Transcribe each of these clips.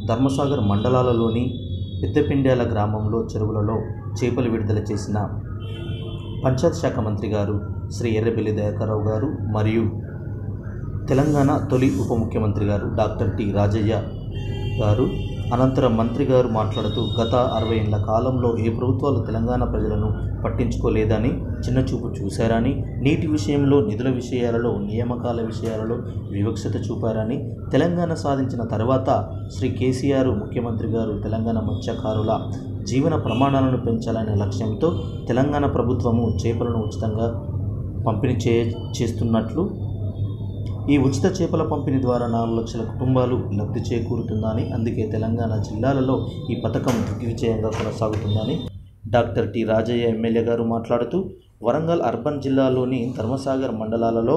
ధర్మసాగర్ మండలాలలోని పెద్దపెండ్యాల గ్రామంలో చెరువులలో చేపలు విడుదల చేసిన పంచాయత్ శాఖ మంత్రి గారు శ్రీ ఎర్రబెల్లి దయాకర్రావు గారు మరియు తెలంగాణ తొలి ఉప ముఖ్యమంత్రి గారు డాక్టర్ టి రాజయ్య గారు అనంతరం మంత్రి గారు మాట్లాడుతూ గత అరవై ఏళ్ల కాలంలో ఏ ప్రభుత్వాలు తెలంగాణ ప్రజలను పట్టించుకోలేదని చిన్నచూపు చూశారని నీటి విషయంలో నిధుల విషయాలలో నియామకాల విషయాలలో వివక్షత చూపారని తెలంగాణ సాధించిన తర్వాత శ్రీ కేసీఆర్ ముఖ్యమంత్రి గారు తెలంగాణ మత్స్యకారుల జీవన ప్రమాణాలను పెంచాలనే లక్ష్యంతో తెలంగాణ ప్రభుత్వము చేపలను ఉచితంగా పంపిణీ చే చేస్తున్నట్లు ఈ ఉచిత చేపల పంపిణీ ద్వారా నాలుగు లక్షల కుటుంబాలు లబ్ధి చేకూరుతుందని అందుకే తెలంగాణ జిల్లాలలో ఈ పథకం దిగ్విజయంగా కొనసాగుతుందని డాక్టర్ టి రాజయ్య ఎమ్మెల్యే గారు మాట్లాడుతూ వరంగల్ అర్బన్ జిల్లాలోని ధర్మసాగర్ మండలాలలో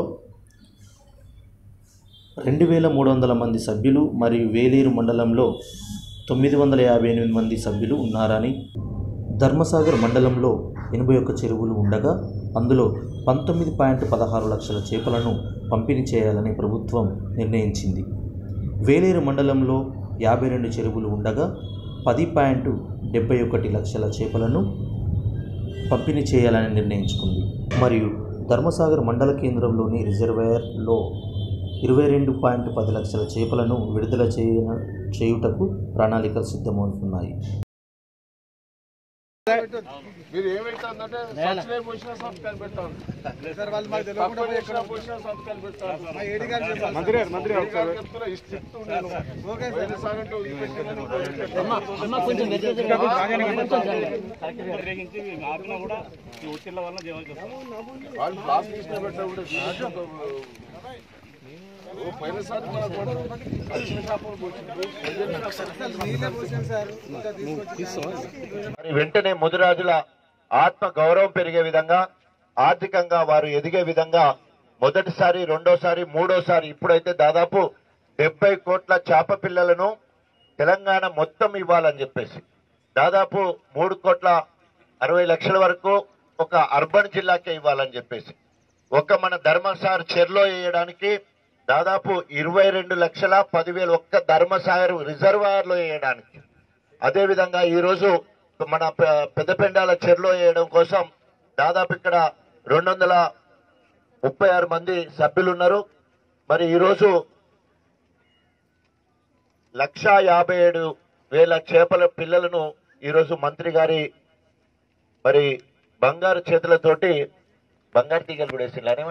రెండు వేల మూడు వందల మంది సభ్యులు మరియు వేలేరు మండలంలో తొమ్మిది వందల యాభై ఎనిమిది మంది సభ్యులు ఉన్నారని ధర్మసాగర్ మండలంలో ఎనభై ఒక్క చెరువులు ఉండగా అందులో పంతొమ్మిది పాయింట్ పదహారు లక్షల చేపలను పంపిణీ చేయాలని ప్రభుత్వం నిర్ణయించింది వేలేరు మండలంలో యాభై రెండు చెరువులు ఉండగా పది పాయింట్ డెబ్బై ఒకటి లక్షల చేపలను పంపిణీ చేయాలని నిర్ణయించుకుంది మరియు ధర్మసాగర్ మండల కేంద్రంలోని రిజర్వాయర్లో ఇరవై రెండు పాయింట్ పది లక్షల చేపలను విడుదల చేయ చేయుటకు ప్రణాళికలు సిద్ధమవుతున్నాయి మీరు ఏం పెడతారంటే సబ్సిడీ పోసిన సంతకాలు పెడతాం తక్కువ చేసిన పోసిన సంతకాలు పెడతాం మంత్రి గారు మంత్రి గారు చెప్తున్నా ఇష్ట చెప్తున్నాను పోయినసారి అంటే వదిలిపెట్టిందని వాళ్ళు బ్లాక్ చేసిన పెట్టా కూడా తీసుకుంటాం. ఓ పోయినసారి మనకు కలిసిన చేపలు పోసిండ్రు. మరి వెంటనే ముదిరాజుల ఆత్మ గౌరవం పెరిగే విధంగా ఆర్థికంగా వారు ఎదిగే విధంగా మొదటిసారి రెండోసారి మూడోసారి ఇప్పుడైతే దాదాపు డెబ్బై కోట్ల చేప పిల్లలను తెలంగాణ మొత్తం ఇవ్వాలని చెప్పేసి దాదాపు మూడు కోట్ల అరవై లక్షల వరకు ఒక అర్బన్ జిల్లాకే ఇవ్వాలని చెప్పేసి ఒక్క మన ధర్మసార్ చెర్లో వేయడానికి దాదాపు ఇరవై రెండు లక్షల పదివేలు ఒక్క ధర్మసాగర్ రిజర్వాయర్ లో వేయడానికి అదే విధంగా ఈ రోజు మన పె- పెద్దపెండాల చెరులో వేయడం కోసం దాదాపు ఇక్కడ రెండు వందల ముప్పై ఆరు మంది సభ్యులు ఉన్నారు మరి ఈరోజు లక్ష యాభై ఏడు వేల చేపల పిల్లలను ఈరోజు మంత్రి గారి మరి బంగారు చేతులతోటి బంగారు తీగలు కూడా వేసిండ్రు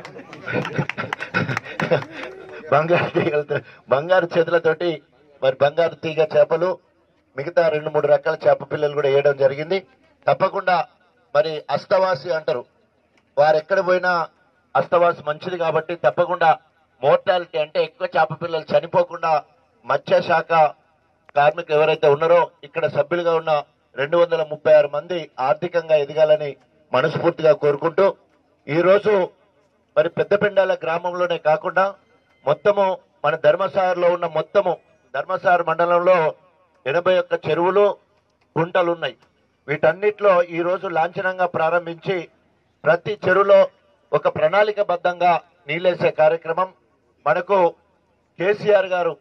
బంగారు తీగలతో బంగారు చేతులతోటి మరి బంగారు తీగ చేపలు మిగతా రెండు మూడు రకాల చేప పిల్లలు కూడా వేయడం జరిగింది తప్పకుండా మరి అస్తవాసి అంటారు వారు ఎక్కడ పోయినా అస్తవాసి మంచిది కాబట్టి తప్పకుండా మోర్టాలిటీ అంటే ఎక్కువ చేప పిల్లలు చనిపోకుండా మత్స్య శాఖ కార్మికులు ఎవరైతే ఉన్నారో ఇక్కడ సభ్యులుగా ఉన్న రెండు వందల ముప్పై ఆరు మంది ఆర్థికంగా ఎదగాలని మనస్ఫూర్తిగా కోరుకుంటూ ఈ రోజు మరి పెద్దపెండాల గ్రామంలోనే కాకుండా మొత్తము మన ధర్మసాగర్లో ఉన్న మొత్తము ధర్మసాగర్ మండలంలో ఎనభై ఒక్క చెరువులు గుంటలు ఉన్నాయి వీటన్నిటిలో ఈ రోజు లాంఛనంగా ప్రారంభించి ప్రతి చెరువులో ఒక ప్రణాళికబద్ధంగా నీళ్ళేసే కార్యక్రమం మనకు కేసీఆర్ గారు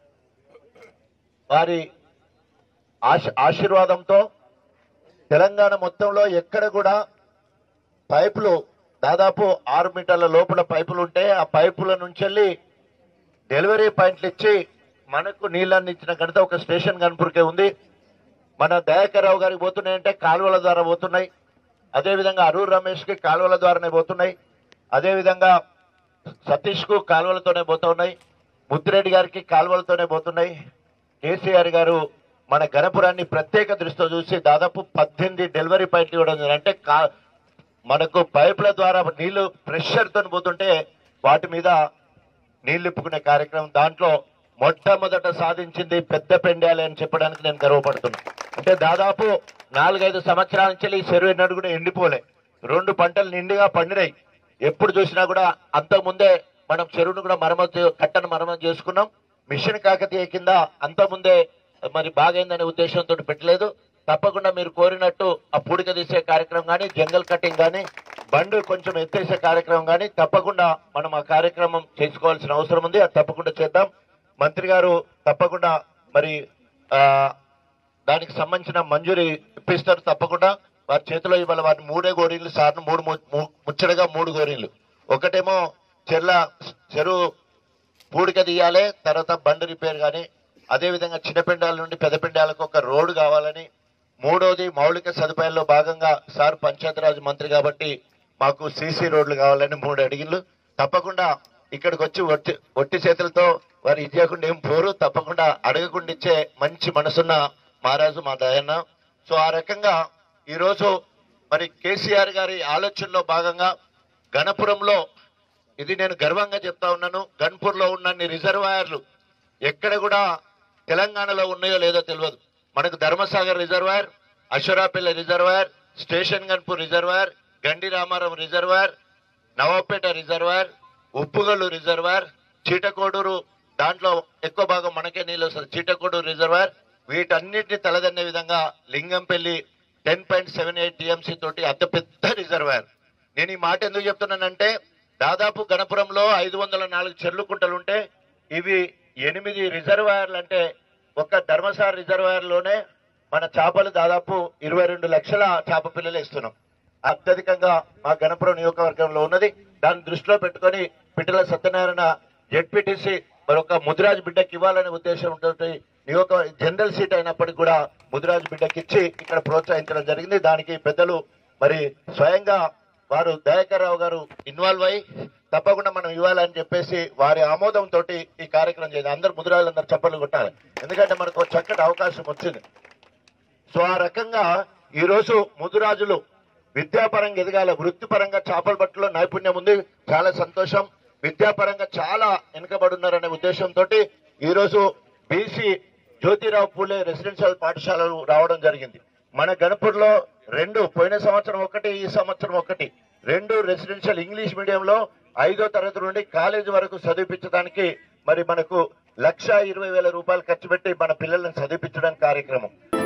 వారి ఆశ ఆశీర్వాదంతో తెలంగాణ మొత్తంలో ఎక్కడ కూడా పైపులు దాదాపు ఆరు మీటర్ల లోపల పైపులు ఉంటే ఆ పైపుల నుంచి వెళ్ళి డెలివరీ పాయింట్లు ఇచ్చి మనకు నీళ్ళని ఇచ్చిన ఘనత ఒక స్టేషన్ గన్పూర్కే ఉంది మన దయాకర్ రావు గారికి పోతున్నాయంటే కాలువల ద్వారా పోతున్నాయి అదేవిధంగా అరూర్ రమేష్ కి కాలువల ద్వారానే పోతున్నాయి అదేవిధంగా సతీష్ కు కాలువలతోనే పోతా ఉన్నాయి ముద్దిరెడ్డి గారికి కాలువలతోనే పోతున్నాయి కేసీఆర్ గారు మన గణపురాన్ని ప్రత్యేక దృష్టితో చూసి దాదాపు పద్దెనిమిది డెలివరీ పాయింట్లు ఇవ్వడం జరిగింది. అంటే కా- మనకు పైపుల ద్వారా నీళ్లు ప్రెషర్ తో పోతుంటే వాటి మీద నీళ్లు ఇప్పుకునే కార్యక్రమం దాంట్లో మొట్టమొదట సాధించింది పెద్ద పెండాలి అని చెప్పడానికి నేను గర్వపడుతున్నా అంటే దాదాపు నాలుగైదు సంవత్సరాల నుంచి ఈ చెరువు ఎన్నడూ కూడా ఎండిపోలే రెండు పంటలు నిండుగా పండినాయి ఎప్పుడు చూసినా కూడా అంతకు ముందే మనం చెరువును కూడా మరమ్మతు కట్టను మరమ్మతు చేసుకున్నాం మిషన్ కాకతీయ కింద అంతకుముందే మరి బాగైందనే ఉద్దేశంతో పెట్టలేదు తప్పకుండా మీరు కోరినట్టు ఆ పూడిక తీసే కార్యక్రమం కానీ జంగల్ కటింగ్ కానీ బండు కొంచెం ఎత్తేసే కార్యక్రమం కానీ తప్పకుండా మనం ఆ కార్యక్రమం చేసుకోవాల్సిన అవసరం ఉంది అది తప్పకుండా చేద్దాం మంత్రి గారు తప్పకుండా మరి ఆ, దానికి సంబంధించిన మంజూరీ ఇప్పిస్తారు తప్పకుండా వారి చేతిలో ఇవాళ వారిని మూడే గోరీలు సార్ను మూడు ము- ము- ముచ్చటగా మూడు గోరీలు ఒకటేమో చెర్ల చెరువు పూడిక తీయాలి తర్వాత బండి రిపేర్ కానీ అదేవిధంగా చిన్నపిండాల నుండి పెద్దపిండాలకు ఒక రోడ్డు కావాలని మూడోది మౌలిక సదుపాయాల్లో భాగంగా సార్ పంచాయతీరాజ్ మంత్రి కాబట్టి మాకు సీసీ రోడ్లు కావాలని మూడు అడిగిళ్ళు తప్పకుండా ఇక్కడికి వచ్చి ఒట్టి ఒట్టి చేతులతో వారు ఇచ్చేయకుండా ఏం పోరు తప్పకుండా అడగకుండా ఇచ్చే మంచి మనసున్న మహారాజు మా దయన్న సో ఆ రకంగా ఈరోజు మరి కేసీఆర్ గారి ఆలోచనలో భాగంగా గణపురంలో ఇది నేను గర్వంగా చెప్తా ఉన్నాను గన్పూర్ లో ఉన్న రిజర్వాయర్లు ఎక్కడ కూడా తెలంగాణలో ఉన్నాయో లేదో తెలియదు మనకు Dharmasagar reservoir Ashwaraopalli reservoir station Ghanpur reservoir Gandi Ramaram reservoir Navapeta reservoir Uppugallu reservoir Cheetakodur దాంట్లో ఎక్కువ భాగం మనకే నీళ్ళు వస్తుంది చీటకోడూరు రిజర్వాయర్ వీటన్నిటిని తలదన్నే విధంగా Lingampalli ten point seven eight TMC తోటి అతి పెద్ద రిజర్వాయర్ నేను ఈ మాట ఎందుకు చెప్తున్నానంటే దాదాపు గణపురంలో ఐదు వందల నాలుగు చెర్లు కుంటలు ఉంటే ఇవి ఎనిమిది రిజర్వాయర్లు అంటే ఒక్క ధర్మసార రిజర్వాయర్ లోనే మన చేపలు దాదాపు ఇరవై రెండు లక్షల చేప పిల్లలు ఇస్తున్నాం అత్యధికంగా మా గణపురం నియోజకవర్గంలో ఉన్నది దాన్ని దృష్టిలో పెట్టుకొని పిట్టల సత్యనారాయణ జెడ్పీటీసీ మరొక ముదిరాజ్ బిడ్డకి ఇవ్వాలనే ఉద్దేశం ఉంటుంది నియోజక జనరల్ సీట్ అయినప్పటికీ కూడా ముదిరాజ్ బిడ్డకి ఇచ్చి ఇక్కడ ప్రోత్సహించడం జరిగింది దానికి పెద్దలు మరి స్వయంగా వారు దయాకర్ రావు గారు ఇన్వాల్వ్ అయ్యి తప్పకుండా మనం ఇవ్వాలని చెప్పేసి వారి ఆమోదం తోటి ఈ కార్యక్రమం చేయాలి అందరు ముదిరాజులందరూ చప్పట్లు కొట్టాలి ఎందుకంటే మనకు ఒక చక్కటి అవకాశం వచ్చింది సో ఆ రకంగా ఈ రోజు ముదురాజులు విద్యాపరంగా ఎదగాల వృత్తిపరంగా చేపల పట్టులో నైపుణ్యం ఉంది చాలా సంతోషం విద్యాపరంగా చాలా వెనుకబడి ఉన్నారనే ఉద్దేశంతో ఈ రోజు బీసీ జ్యోతిరావు పూలే రెసిడెన్షియల్ పాఠశాలలు రావడం జరిగింది మన గణపూర్లో రెండు పోయిన సంవత్సరం ఒకటి ఈ సంవత్సరం ఒకటి రెండు రెసిడెన్షియల్ ఇంగ్లీష్ మీడియంలో ఐదో తరగతి నుండి కాలేజీ వరకు చదివించడానికి మరి మనకు లక్ష ఇరవై వేల రూపాయలు ఖర్చు పెట్టి మన పిల్లల్ని చదివించడానికి కార్యక్రమం